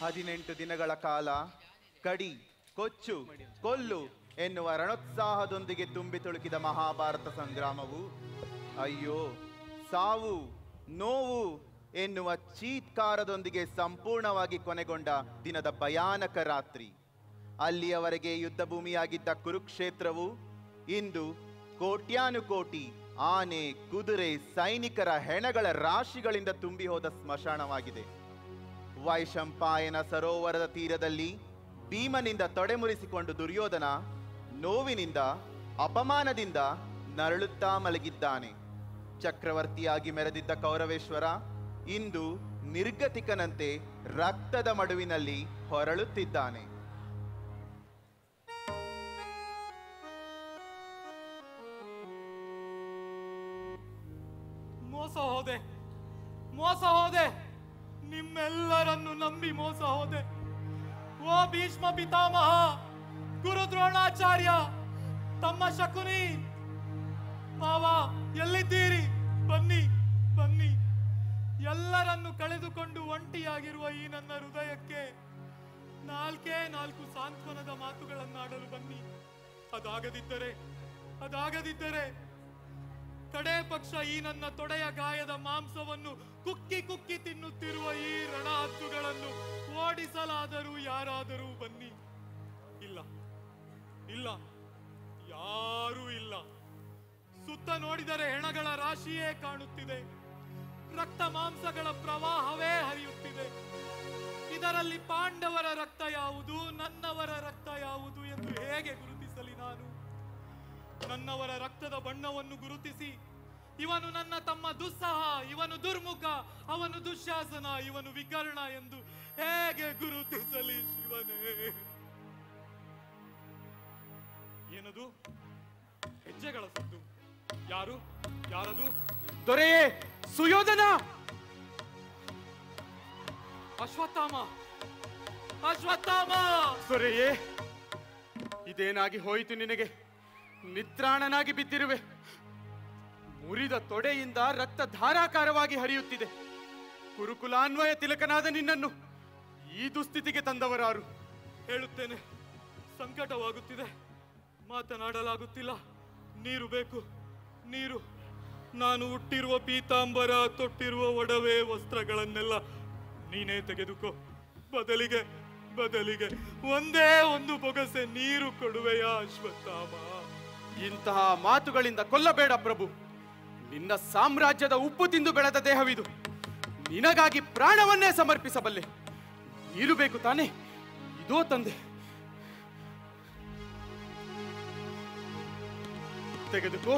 ಹದಿನೆಂಟು ದಿನಗಳ ಕಾಲ ಕಡಿ ಕೊಚ್ಚು ಕೊಲ್ಲು ಎನ್ನುವ ರಣೋತ್ಸಾಹದೊಂದಿಗೆ ತುಂಬಿ ತುಳುಕಿದ ಮಹಾಭಾರತ ಸಂಗ್ರಾಮವು ಅಯ್ಯೋ ಸಾವು ನೋವು ಎನ್ನುವ ಚೀತ್ಕಾರದೊಂದಿಗೆ ಸಂಪೂರ್ಣವಾಗಿ ಕೊನೆಗೊಂಡ ದಿನದ ಭಯಾನಕ ರಾತ್ರಿ ಅಲ್ಲಿಯವರೆಗೆ ಯುದ್ಧ ಭೂಮಿಯಾಗಿದ್ದ ಕುರುಕ್ಷೇತ್ರವು ಇಂದು ಕೋಟ್ಯಾನುಕೋಟಿ ಆನೆ ಕುದುರೆ ಸೈನಿಕರ ಹೆಣಗಳ ರಾಶಿಗಳಿಂದ ತುಂಬಿ ಹೋದ ಸ್ಮಶಾನವಾಗಿದೆ ವೈಶಂಪಾಯನ ಸರೋವರದ ತೀರದಲ್ಲಿ ಭೀಮನಿಂದ ತೊಡೆಮುರಿಸಿಕೊಂಡು ದುರ್ಯೋಧನ ನೋವಿನಿಂದ ಅಪಮಾನದಿಂದ ನರಳುತ್ತಾ ಮಲಗಿದ್ದಾನೆ ಚಕ್ರವರ್ತಿಯಾಗಿ ಮೆರೆದಿದ್ದ ಕೌರವೇಶ್ವರ ಇಂದು ನಿರ್ಗತಿಕನಂತೆ ರಕ್ತದ ಮಡುವಿನಲ್ಲಿ ಹೊರಳುತ್ತಿದ್ದಾನೆ ಮೋಸ ಹೋದೆ ಮೋಸ ಹೋದೆ ನಿಮ್ಮೆಲ್ಲರನ್ನು ನಂಬಿ ಮೋಸ ಹೋದೆ ಓ ಭೀಷ್ಮ ಪಿತಾಮಹ ಗುರು ದ್ರೋಣಾಚಾರ್ಯ ತಮ್ಮ ಶಕುನಿ ಮಾವ ಎಲ್ಲಿದ್ದೀರಿ ಬನ್ನಿ ಬನ್ನಿ ಎಲ್ಲರನ್ನು ಕಳೆದುಕೊಂಡು ಒಂಟಿಯಾಗಿರುವ ಈ ನನ್ನ ಹೃದಯಕ್ಕೆ ನಾಲ್ಕೇ ನಾಲ್ಕು ಸಾಂತ್ವನದ ಮಾತುಗಳನ್ನಾಡಲು ಬನ್ನಿ ಅದಾಗದಿದ್ದರೆ ಅದಾಗದಿದ್ದರೆ ಕಡೆ ಪಕ್ಷ ಈ ನನ್ನ ತೊಡೆಯ ಗಾಯದ ಮಾಂಸವನ್ನು ಕುಕ್ಕಿ ಕುಕ್ಕಿ ತಿನ್ನುತ್ತಿರುವ ಈ ರಣಹದ್ದುಗಳನ್ನು ಓಡಿಸಲಾದರೂ ಯಾರಾದರೂ ಬನ್ನಿ ಇಲ್ಲ ಇಲ್ಲ ಯಾರೂ ಇಲ್ಲ ಸುತ್ತ ನೋಡಿದರೆ ಹೆಣಗಳ ರಾಶಿಯೇ ಕಾಣುತ್ತಿದೆ ರಕ್ತ ಮಾಂಸಗಳ ಪ್ರವಾಹವೇ ಹರಿಯುತ್ತಿದೆ ಇದರಲ್ಲಿ ಪಾಂಡವರ ರಕ್ತ ಯಾವುದು ನನ್ನವರ ರಕ್ತ ಯಾವುದು ಎಂದು ಹೇಗೆ ಗುರುತಿಸಲಿ ನಾನು ನನ್ನವರ ರಕ್ತದ ಬಣ್ಣವನ್ನು ಗುರುತಿಸಿ ಇವನು ನನ್ನ ತಮ್ಮ ದುಸ್ಸಹ ಇವನು ದುರ್ಮುಖ ಅವನು ದುಶ್ಯಾಸನ ಇವನು ವಿಕರ್ಣ ಎಂದು ಹೇಗೆ ಗುರುತಿಸಲಿ ಶಿವನೇ ಏನದು ಹೆಜ್ಜೆಗಳ ಸದ್ದು ಯಾರು ಯಾರದು ದೊರೆಯೇ ಸುಯೋಧನ ಅಶ್ವತ್ಥಾಮ ಅಶ್ವತ್ಥಾಮ ದೊರೆಯೇ ಇದೇನಾಗಿ ಹೋಯಿತು ನಿನಗೆ ನಿತ್ರಾಣನಾಗಿ ಬಿದ್ದಿರುವೆ ಮುರಿದ ತೊಡೆಯಿಂದ ರಕ್ತ ಧಾರಾಕಾರವಾಗಿ ಹರಿಯುತ್ತಿದೆ ಕುರುಕುಲಾನ್ವಯ ತಿಲಕನಾದ ನಿನ್ನನ್ನು ಈ ದುಸ್ಥಿತಿಗೆ ತಂದವರಾರು ಹೇಳುತ್ತೇನೆ ಸಂಕಟವಾಗುತ್ತಿದೆ ಮಾತನಾಡಲಾಗುತ್ತಿಲ್ಲ ನೀರು ಬೇಕು ನೀರು ನಾನು ಹುಟ್ಟಿರುವ ಪೀತಾಂಬರ ತೊಟ್ಟಿರುವ ಒಡವೆ ವಸ್ತ್ರಗಳನ್ನೆಲ್ಲ ನೀನೇ ತೆಗೆದುಕೋ ಬದಲಿಗೆ ಬದಲಿಗೆ ಒಂದೇ ಒಂದು ಬೊಗಸೆ ನೀರು ಕೊಡುವೆಯಾ ಅಶ್ವತ್ಥಾಮ ಇಂತಹ ಮಾತುಗಳಿಂದ ಕೊಲ್ಲಬೇಡ ಪ್ರಭು ನಿನ್ನ ಸಾಮ್ರಾಜ್ಯದ ಉಪ್ಪು ತಿಂದು ಬೆಳೆದ ದೇಹವಿದು ನಿನಗಾಗಿ ಪ್ರಾಣವನ್ನೇ ಸಮರ್ಪಿಸಬಲ್ಲೆ ನೀರು ಬೇಕು ತಾನೇ ಇದೋ ತಂದೆ ತೆಗೆದುಕೋ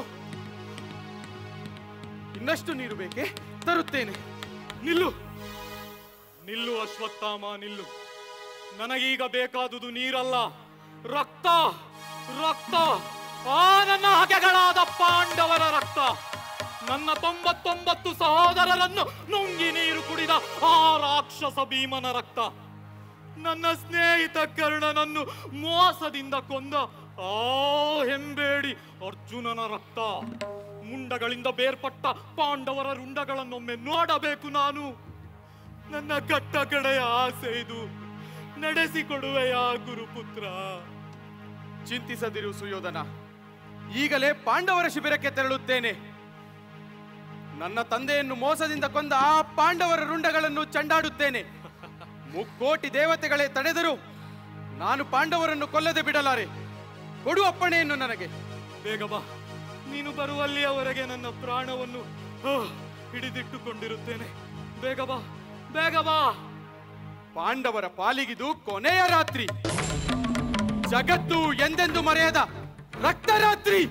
ಇನ್ನಷ್ಟು ನೀರು ಬೇಕೆ ತರುತ್ತೇನೆ ನಿಲ್ಲು ನಿಲ್ಲು ಅಶ್ವತ್ಥಾಮ ನಿಲ್ಲು ನನಗೀಗ ಬೇಕಾದುದು ನೀರಲ್ಲ ರಕ್ತ ರಕ್ತ ಆ ನನ್ನ ಹಗೆಗಳಾದ ಪಾಂಡವರ ರಕ್ತ ನನ್ನ ತೊಂಬತ್ತೊಂಬತ್ತು ಸಹೋದರರನ್ನು ನುಂಗಿ ನೀರು ಕುಡಿದ ಆ ರಾಕ್ಷಸ ಭೀಮನ ರಕ್ತ ನನ್ನ ಸ್ನೇಹಿತ ಕರ್ಣನನ್ನು ಮೋಸದಿಂದ ಕೊಂದ ಆ ಹೆಂಬೇಡಿ ಅರ್ಜುನನ ರಕ್ತ ಮುಂಡಗಳಿಂದ ಬೇರ್ಪಟ್ಟ ಪಾಂಡವರ ರುಂಡಗಳನ್ನೊಮ್ಮೆ ನೋಡಬೇಕು ನಾನು ನನ್ನ ಕಟ್ಟ ಕಡೆಯ ಆಸೆ ಇದು ನಡೆಸಿಕೊಡುವೆಯಾ ಗುರುಪುತ್ರ ಚಿಂತಿಸದಿರು ಸುಯೋಧನ ಈಗಲೇ ಪಾಂಡವರ ಶಿಬಿರಕ್ಕೆ ತೆರಳುತ್ತೇನೆ ನನ್ನ ತಂದೆಯನ್ನು ಮೋಸದಿಂದ ಕೊಂದ ಆ ಪಾಂಡವರ ರುಂಡಗಳನ್ನು ಚಂಡಾಡುತ್ತೇನೆ ಮುಕ್ಕೋಟಿ ದೇವತೆಗಳೇ ತಡೆದರು ನಾನು ಪಾಂಡವರನ್ನು ಕೊಲ್ಲದೆ ಬಿಡಲಾರೆ ಕೊಡು ಅಪ್ಪಣೆಯನ್ನು ನನಗೆ ಬೇಗ ಬಾ ನೀನು ಬರುವಲ್ಲಿಯವರೆಗೆ ನನ್ನ ಪ್ರಾಣವನ್ನು ಆ, ಹಿಡಿದಿಟ್ಟುಕೊಂಡಿರುತ್ತೇನೆ ಬೇಗ ಬಾ ಬೇಗ ಬಾ ಪಾಂಡವರ ಪಾಲಿಗಿದು ಕೊನೆಯ ರಾತ್ರಿ ಜಗತ್ತು ಎಂದೆಂದು ಮರೆಯದ ರಕ್ತರಾತ್ರಿ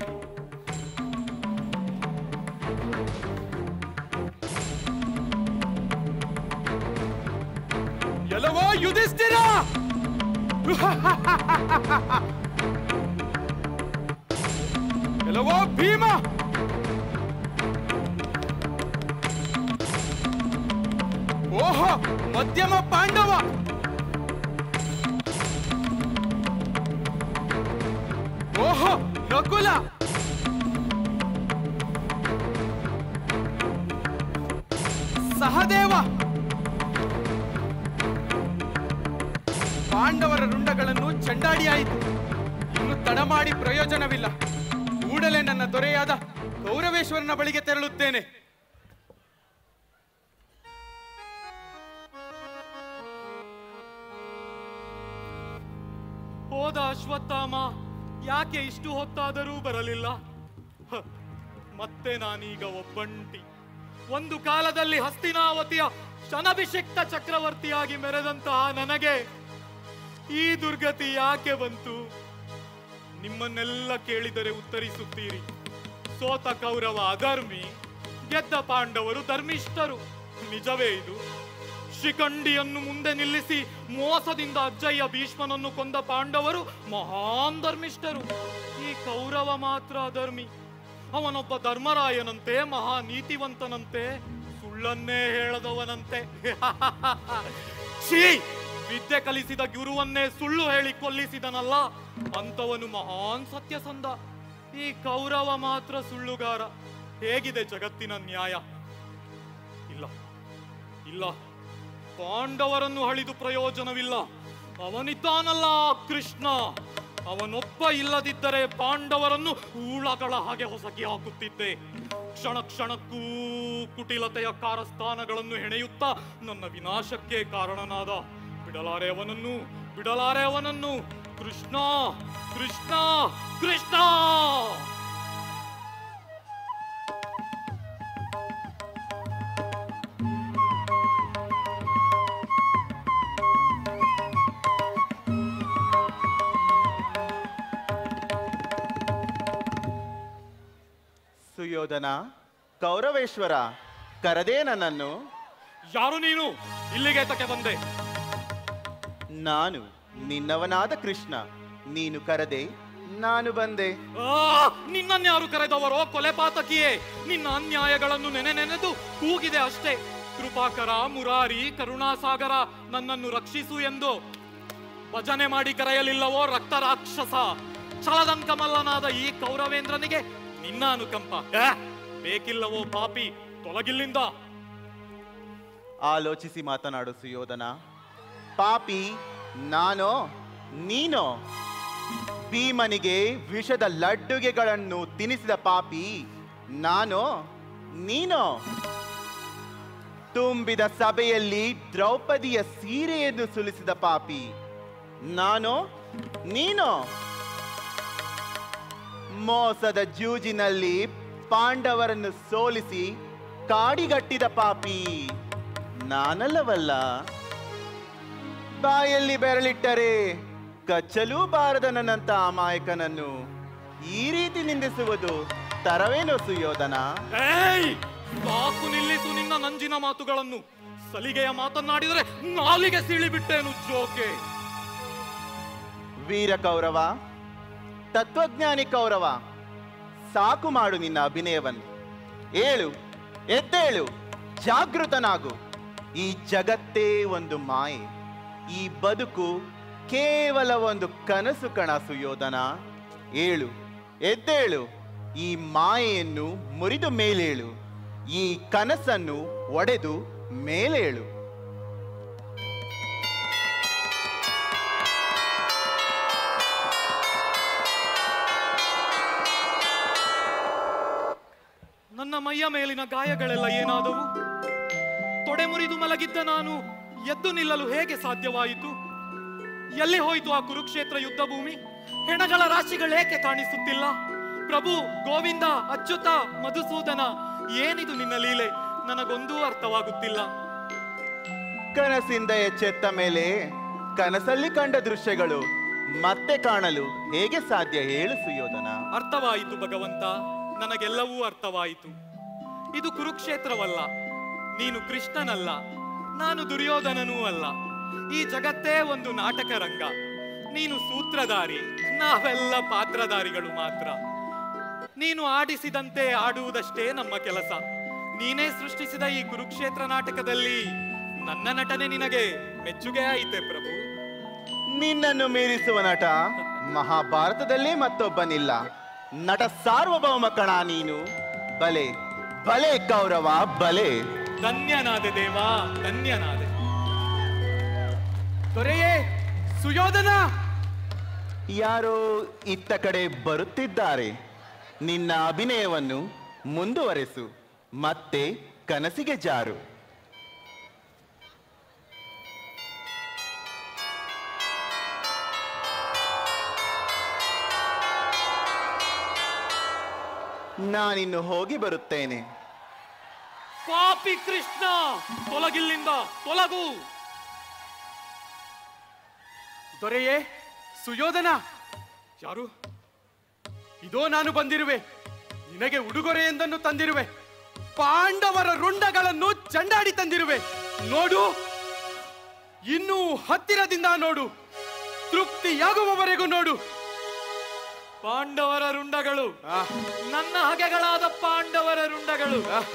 ಎಲ್ಲವೋ ಯುಧಿಷ್ಠಿರ ಎಲ್ಲವೋ ಭೀಮ ಓಹೋ ಮಧ್ಯಮ ಪಾಂಡವ ಓಹೋ ನಕುಲ ಸಹದೇವ ಪಾಂಡವರ ರುಂಡಗಳನ್ನು ಚಂಡಾಡಿಯಾಯಿತು ಇನ್ನು ತಡ ಮಾಡಿ ಪ್ರಯೋಜನವಿಲ್ಲ ಕೂಡಲೇ ನನ್ನ ದೊರೆಯಾದ ಗೌರವೇಶ್ವರನ ಬಳಿಗೆ ತೆರಳುತ್ತೇನೆ ಹೋದ ಅಶ್ವತ್ಥಾಮ ಯಾಕೆ ಇಷ್ಟು ಹೊತ್ತಾದರೂ ಬರಲಿಲ್ಲ ಹ, ಮತ್ತೆ ನಾನೀಗ ಒಬ್ಬಂಟಿ ಒಂದು ಕಾಲದಲ್ಲಿ ಹಸ್ತಿನಾವತಿಯ ಶನಭಿಷಿಕ್ತ ಚಕ್ರವರ್ತಿಯಾಗಿ ಮೆರೆದಂತಹ ನನಗೆ ಈ ದುರ್ಗತಿ ಯಾಕೆ ಬಂತು ನಿಮ್ಮನ್ನೆಲ್ಲ ಕೇಳಿದರೆ ಉತ್ತರಿಸುತ್ತೀರಿ ಸೋತ ಕೌರವ ಅಧರ್ಮಿ ಗೆದ್ದ ಪಾಂಡವರು ಧರ್ಮಿಷ್ಠರು ನಿಜವೇ ಇದು ಶಿಖಂಡಿಯನ್ನು ಮುಂದೆ ನಿಲ್ಲಿಸಿ ಮೋಸದಿಂದ ಅಜ್ಜಯ್ಯ ಭೀಷ್ಮನನ್ನು ಕೊಂದ ಪಾಂಡವರು ಮಹಾನ್ ಧರ್ಮಿಷ್ಠರು ಈ ಕೌರವ ಮಾತ್ರ ಅಧರ್ಮಿ ಅವನೊಬ್ಬ ಧರ್ಮರಾಯನಂತೆ ಮಹಾ ನೀತಿವಂತನಂತೆ ಸುಳ್ಳನ್ನೇ ಹೇಳದವನಂತೆ ಛೀ ವಿದ್ಯೆ ಕಲಿಸಿದ ಗುರುವನ್ನೇ ಸುಳ್ಳು ಹೇಳಿ ಕೊಲ್ಲಿಸಿದನಲ್ಲ ಅಂತವನು ಮಹಾನ್ ಸತ್ಯಸಂಧ ಈ ಕೌರವ ಮಾತ್ರ ಸುಳ್ಳುಗಾರ ಹೇಗಿದೆ ಜಗತ್ತಿನ ನ್ಯಾಯ ಇಲ್ಲ ಇಲ್ಲ ಪಾಂಡವರನ್ನು ಹಳಿದು ಪ್ರಯೋಜನವಿಲ್ಲ ಅವನಿದ್ದಾನಲ್ಲ ಆ ಕೃಷ್ಣ ಅವನೊಬ್ಬ ಇಲ್ಲದಿದ್ದರೆ ಪಾಂಡವರನ್ನು ಊಳಗಳ ಹಾಗೆ ಹೊಸಕಿ ಹಾಕುತ್ತಿದ್ದೆ ಕ್ಷಣ ಕ್ಷಣಕ್ಕೂ ಕುಟಿಲತೆಯ ಕಾರಸ್ಥಾನಗಳನ್ನು ಹೆಣೆಯುತ್ತಾ ನನ್ನ ವಿನಾಶಕ್ಕೆ ಕಾರಣನಾದ ಬಿಡಲಾರೆ ಅವನನ್ನು ಬಿಡಲಾರೆ ಅವನನ್ನು ಕೃಷ್ಣ ಕೃಷ್ಣ ಕೃಷ್ಣ ಸುಯೋಧನ ಕೌರವೇಶ್ವರ ಕರದೇ ನನ್ನನ್ನು ಯಾರು ನೀನು ಇಲ್ಲಿಗೆ ತಕ್ಕೆ ಬಂದೆ ನಾನು ನಿನ್ನವನಾದ ಕೃಷ್ಣ ನೀನು ಕರದೆ ನಾನು ಬಂದೆ ಆ, ನಿನ್ನನ್ಯಾರು ಕರೆದವರೋ ಕೊಲೆ ಪಾತಕಿಯೇ ನಿನ್ನ ಅನ್ಯಾಯಗಳನ್ನು ನೆನೆ ನೆನೆದು ಕೂಗಿದೆ ಅಷ್ಟೇ ಕೃಪಾಕರ ಮುರಾರಿ ಕರುಣಾಸಾಗರ ನನ್ನನ್ನು ರಕ್ಷಿಸು ಎಂದು ಭಜನೆ ಮಾಡಿ ಕರೆಯಲಿಲ್ಲವೋ ರಕ್ತ ರಾಕ್ಷಸ ಛಲದಂಕಮಲ್ಲನಾದ ಈ ಕೌರವೇಂದ್ರನಿಗೆ ನಿನ್ನ ಅನುಕಂಪ ಆ, ಬೇಕಿಲ್ಲವೋ ಪಾಪಿ ತೊಲಗಿಲ್ಲಿಂದ ಆಲೋಚಿಸಿ ಮಾತನಾಡು ಸುಯೋಧನ ಪಾಪಿ ನಾನೋ ನೀನೋ ಭೀಮನಿಗೆ ವಿಷದ ಲಡ್ಡುಗೆಗಳನ್ನು ತಿನ್ನಿಸಿದ ಪಾಪಿ ನಾನೋ ನೀನೋ ತುಂಬಿದ ಸಭೆಯಲ್ಲಿ ದ್ರೌಪದಿಯ ಸೀರೆಯನ್ನು ಸುಲಿಸಿದ ಪಾಪಿ ನಾನೋ ನೀನೋ ಮೋಸದ ಜೂಜಿನಲ್ಲಿ ಪಾಂಡವರನ್ನು ಸೋಲಿಸಿ ಕಾಡಿಗಟ್ಟಿದ ಪಾಪಿ ನಾನಲ್ಲವಲ್ಲ ಬಾಯಲ್ಲಿ ಬೆರಳಿಟ್ಟರೆ ಕಚ್ಚಲೂ ಬಾರದ ನನ್ನಂತ ಅಮಾಯಕನನ್ನು ಈ ರೀತಿ ನಿಂದಿಸುವುದು ತರವೇನೋ ಸುಯೋಧನ ಏಯ್ ಸಾಕು ನಿಲ್ಲಿಸು ನಿನ್ನ ನಂಜಿನ ಮಾತುಗಳನ್ನು ಸಲಿಗೆಯ ಮಾತನ್ನಾಡಿದರೆ ನಾಲಿಗೆ ಸೀಳಿಬಿಟ್ಟೇನು ಜೋಕೆ ವೀರ ಕೌರವ ತತ್ವಜ್ಞಾನಿ ಕೌರವ ಸಾಕು ಮಾಡು ನಿನ್ನ ಅಭಿನಯವನ್ನು ಏಳು ಎದ್ದೇಳು ಜಾಗೃತನಾಗು ಈ ಜಗತ್ತೇ ಒಂದು ಮಾಯೆ ಈ ಬದುಕು ಕೇವಲ ಒಂದು ಕನಸು ಕಣ ಸುಯೋಧನ ಏಳು ಎದ್ದೇಳು ಈ ಮಾಯೆಯನ್ನು ಮುರಿದು ಮೇಲೇಳು ಈ ಕನಸನ್ನು ಒಡೆದು ಮೇಲೇಳು ನನ್ನ ಮೈಯ ಮೇಲಿನ ಗಾಯಗಳೆಲ್ಲ ಏನಾದವು ತೊಡೆ ಮುರಿದು ಮಲಗಿದ್ದ ನಾನು ಎದ್ದು ನಿಲ್ಲಲು ಹೇಗೆ ಸಾಧ್ಯವಾಯಿತು ಎಲ್ಲಿ ಹೋಯಿತು ಆ ಕುರುಕ್ಷೇತ್ರ ಯುದ್ಧ ಭೂಮಿ ಹೆಣಗಳ ರಾಶಿಗಳೇಕೆ ಕಾಣಿಸುತ್ತಿಲ್ಲ ಪ್ರಭು ಗೋವಿಂದ ಅಚ್ಯುತ ಮಧುಸೂದನ ಏನಿದು ನಿನ್ನ ಲೀಲೆ ನನಗೊಂದೂ ಅರ್ಥವಾಗುತ್ತಿಲ್ಲ ಕನಸಿಂದ ಎಚ್ಚೆತ್ತ ಮೇಲೆ ಕನಸಲ್ಲಿ ಕಂಡ ದೃಶ್ಯಗಳು ಮತ್ತೆ ಕಾಣಲು ಹೇಗೆ ಸಾಧ್ಯ ಹೇಳು ಸುಯೋಧನ ಅರ್ಥವಾಯಿತು ಭಗವಂತ ನನಗೆಲ್ಲವೂ ಅರ್ಥವಾಯಿತು ಇದು ಕುರುಕ್ಷೇತ್ರವಲ್ಲ ನೀನು ಕೃಷ್ಣನಲ್ಲ ನಾನು ದುರ್ಯೋಧನನೂ ಅಲ್ಲ ಈ ಜಗತ್ತೇ ಒಂದು ನಾಟಕ ರಂಗ ನೀನು ಸೂತ್ರಧಾರಿ ನಾವೆಲ್ಲ ಪಾತ್ರಧಾರಿಗಳು ಮಾತ್ರ ನೀನು ಆಡಿಸಿದಂತೆ ಆಡುವುದಷ್ಟೇ ನಮ್ಮ ಕೆಲಸ ನೀನೇ ಸೃಷ್ಟಿಸಿದ ಈ ಕುರುಕ್ಷೇತ್ರ ನಾಟಕದಲ್ಲಿ ನನ್ನ ನಟನೆ ನಿನಗೆ ಮೆಚ್ಚುಗೆ ಆಯಿತೆ ಪ್ರಭು ನಿನ್ನನ್ನು ಮೀರಿಸುವ ನಟ ಮಹಾಭಾರತದಲ್ಲೇ ಮತ್ತೊಬ್ಬನಿಲ್ಲ ನಟ ಸಾರ್ವಭೌಮ ಕಣ ನೀನು ಬಲೆ ಬಲೆ ಕೌರವ ಬಲೆ ಧನ್ಯನಾದೆ ದೇವಾ ಧನ್ಯನಾದೆ ದೊರೆಯೇ ಸುಯೋಧನ ಯಾರೋ ಇತ್ತ ಕಡೆ ಬರುತ್ತಿದ್ದಾರೆ ನಿನ್ನ ಅಭಿನಯವನ್ನು ಮುಂದುವರೆಸು ಮತ್ತೆ ಕನಸಿಗೆ ಜಾರು ನಾನಿನ್ನು ಹೋಗಿ ಬರುತ್ತೇನೆ ಪಾಪಿ ಕೃಷ್ಣ ತೊಲಗಿಲ್ಲಿಂದ ತೊಲಗು ದೊರೆಯೇ ಸುಯೋಧನ ಯಾರು ಇದೋ ನಾನು ಬಂದಿರುವೆ ನಿನಗೆ ಉಡುಗೊರೆಯೊಂದನ್ನು ತಂದಿರುವೆ ಪಾಂಡವರ ರುಂಡಗಳನ್ನು ಚಂಡಾಡಿ ತಂದಿರುವೆ ನೋಡು ಇನ್ನೂ ಹತ್ತಿರದಿಂದ ನೋಡು ತೃಪ್ತಿಯಾಗುವವರೆಗೂ ನೋಡು ಪಾಂಡವರ ರುಂಡಗಳು ಆಹ್, ನನ್ನ ಹಗೆಗಳಾದ ಪಾಂಡವರ ರುಂಡಗಳು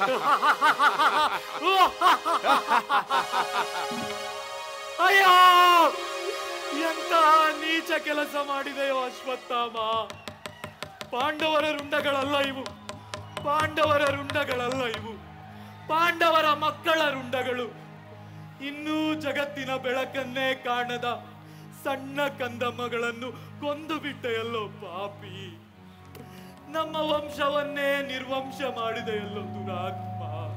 ಅಯ್ಯೋ ಎಂತಹ ನೀಚ ಕೆಲಸ ಮಾಡಿದೆಯೋ ಅಶ್ವತ್ಥಾಮ ಪಾಂಡವರ ರುಂಡಗಳಲ್ಲ ಇವು ಪಾಂಡವರ ರುಂಡಗಳಲ್ಲ ಇವು ಪಾಂಡವರ ಮಕ್ಕಳ ರುಂಡಗಳು ಇನ್ನೂ ಜಗತ್ತಿನ ಬೆಳಕನ್ನೇ ಕಾಣದ ಸಣ್ಣ ಕಂದಮ್ಮಗಳನ್ನು ಕೊಂದು ಬಿಟ್ಟೆಯಲ್ಲೋ ಪಾಪಿ ನಮ್ಮ ವಂಶವನ್ನೇ ನಿರ್ವಂಶ ಮಾಡಿದೆಯಲ್ಲೋ ದುರಾತ್ಮ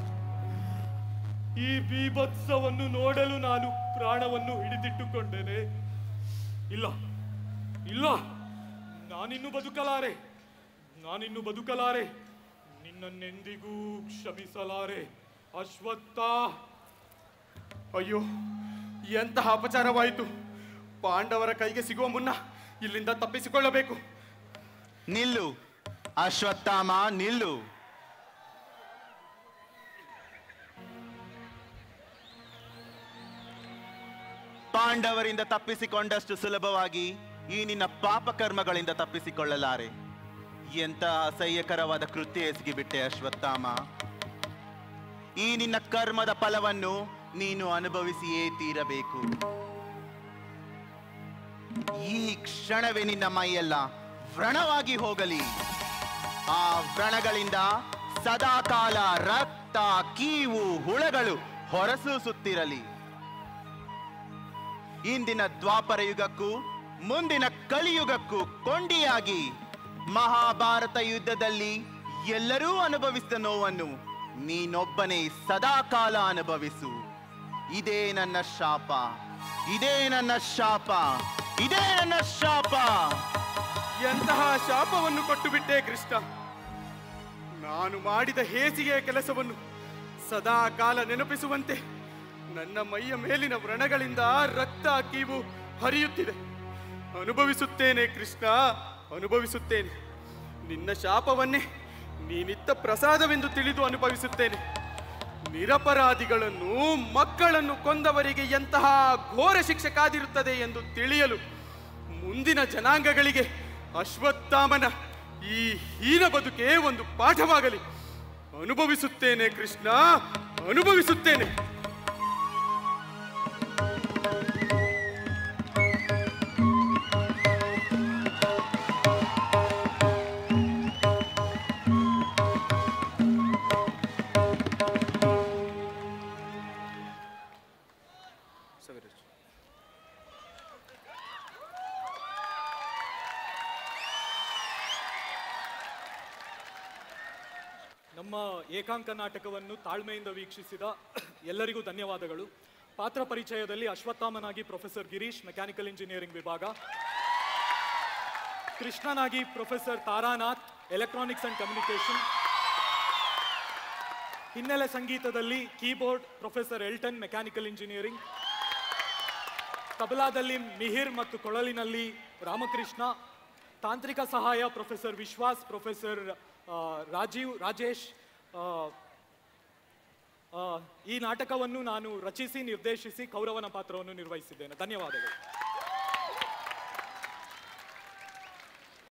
ಈ ಬೀಭತ್ಸವನ್ನು ನೋಡಲು ನಾನು ಪ್ರಾಣವನ್ನು ಹಿಡಿದಿಟ್ಟುಕೊಂಡೇನೆ ಇಲ್ಲ ಇಲ್ಲ ನಾನಿನ್ನು ಬದುಕಲಾರೆ ನಾನಿನ್ನು ಬದುಕಲಾರೆ ನಿನ್ನನ್ನೆಂದಿಗೂ ಕ್ಷಮಿಸಲಾರೆ ಅಶ್ವತ್ಥ ಅಯ್ಯೋ ಎಂತಹ ಅಪಚಾರವಾಯಿತು ಪಾಂಡವರ ಕೈಗೆ ಸಿಗುವ ಮುನ್ನ ಇಲ್ಲಿಂದ ತಪ್ಪಿಸಿಕೊಳ್ಳಬೇಕು ನಿಲ್ಲು ಅಶ್ವತ್ಥಾಮ ನಿಲ್ಲು ಪಾಂಡವರಿಂದ ತಪ್ಪಿಸಿಕೊಂಡಷ್ಟು ಸುಲಭವಾಗಿ ಈ ನಿನ್ನ ಪಾಪಕರ್ಮಗಳಿಂದ ತಪ್ಪಿಸಿಕೊಳ್ಳಲಾರೆ ಎಂತ ಅಸಹ್ಯಕರವಾದ ಕೃತ್ಯ ಎಸಗಿಬಿಟ್ಟೆ ಅಶ್ವತ್ಥಾಮ ಈ ನಿನ್ನ ಕರ್ಮದ ಫಲವನ್ನು ನೀನು ಅನುಭವಿಸಿಯೇ ತೀರಬೇಕು ಈ ಕ್ಷಣವೇ ನಿನ್ನ ಮೈಯೆಲ್ಲ ವ್ರಣವಾಗಿ ಹೋಗಲಿ ಆ ವ್ರಣಗಳಿಂದ ಸದಾಕಾಲ ರಕ್ತ ಕೀವು ಹುಳಗಳು ಹೊರಸೂಸುತ್ತಿರಲಿ ಇಂದಿನ ದ್ವಾಪರ ಯುಗಕ್ಕೂ ಮುಂದಿನ ಕಲಿಯುಗಕ್ಕೂ ಕೊಂಡಿಯಾಗಿ ಮಹಾಭಾರತ ಯುದ್ಧದಲ್ಲಿ ಎಲ್ಲರೂ ಅನುಭವಿಸಿದ ನೋವನ್ನು ನೀನೊಬ್ಬನೇ ಸದಾಕಾಲ ಅನುಭವಿಸು ಇದೇ ನನ್ನ ಶಾಪ ಇದೇ ನನ್ನ ಶಾಪ ಇದೇ ನನ್ನ ಶಾಪ ಎಂತಹ ಶಾಪವನ್ನು ಕೊಟ್ಟು ಬಿಟ್ಟೆ ಕೃಷ್ಣ ನಾನು ಮಾಡಿದ ಹೇಸಿಗೆಯ ಕೆಲಸವನ್ನು ಸದಾ ಕಾಲ ನೆನಪಿಸುವಂತೆ ನನ್ನ ಮೈಯ ಮೇಲಿನ ವ್ರಣಗಳಿಂದ ರಕ್ತ ಕೀವು ಹರಿಯುತ್ತಿದೆ ಅನುಭವಿಸುತ್ತೇನೆ ಕೃಷ್ಣ ಅನುಭವಿಸುತ್ತೇನೆ ನಿನ್ನ ಶಾಪವನ್ನೇ ನೀನಿತ್ತ ಪ್ರಸಾದವೆಂದು ತಿಳಿದು ಅನುಭವಿಸುತ್ತೇನೆ ನಿರಪರಾಧಿಗಳನ್ನು ಮಕ್ಕಳನ್ನು ಕೊಂದವರಿಗೆ ಎಂತಹ ಘೋರ ಶಿಕ್ಷೆ ಕಾದಿರುತ್ತದೆ ಎಂದು ತಿಳಿಯಲು ಮುಂದಿನ ಜನಾಂಗಗಳಿಗೆ ಅಶ್ವತ್ಥಾಮನ ಈ ಹೀನ ಬದುಕೆ ಒಂದು ಪಾಠವಾಗಲಿ ಅನುಭವಿಸುತ್ತೇನೆ ಕೃಷ್ಣ ಅನುಭವಿಸುತ್ತೇನೆ ನಮ್ಮ ಏಕಾಂಕ ನಾಟಕವನ್ನು ತಾಳ್ಮೆಯಿಂದ ವೀಕ್ಷಿಸಿದ ಎಲ್ಲರಿಗೂ ಧನ್ಯವಾದಗಳು ಪಾತ್ರ ಪರಿಚಯದಲ್ಲಿ ಅಶ್ವತ್ಥಾಮನಾಗಿ ಪ್ರೊಫೆಸರ್ ಗಿರೀಶ್ ಮೆಕ್ಯಾನಿಕಲ್ ಇಂಜಿನಿಯರಿಂಗ್ ವಿಭಾಗ ಕೃಷ್ಣನಾಗಿ professor Taranath electronics and communication ಹಿನ್ನೆಲೆ ಸಂಗೀತದಲ್ಲಿ keyboard professor Elton mechanical engineering ತಬಲಾದಲ್ಲಿ ಮಿಹಿರ್ ಮತ್ತು ಕೊಳಲಿನಲ್ಲಿ ರಾಮಕೃಷ್ಣ ತಾಂತ್ರಿಕ ಸಹಾಯ ಪ್ರೊಫೆಸರ್ ವಿಶ್ವಾಸ್ ಪ್ರೊಫೆಸರ್ ಆ, ರಾಜೀವ್ ರಾಜೇಶ್ ಆ, ಆ, ಈ ನಾಟಕವನ್ನು ನಾನು ರಚಿಸಿ ನಿರ್ದೇಶಿಸಿ ಕೌರವನ ಪಾತ್ರವನ್ನು ನಿರ್ವಹಿಸಿದ್ದೇನೆ ಧನ್ಯವಾದಗಳು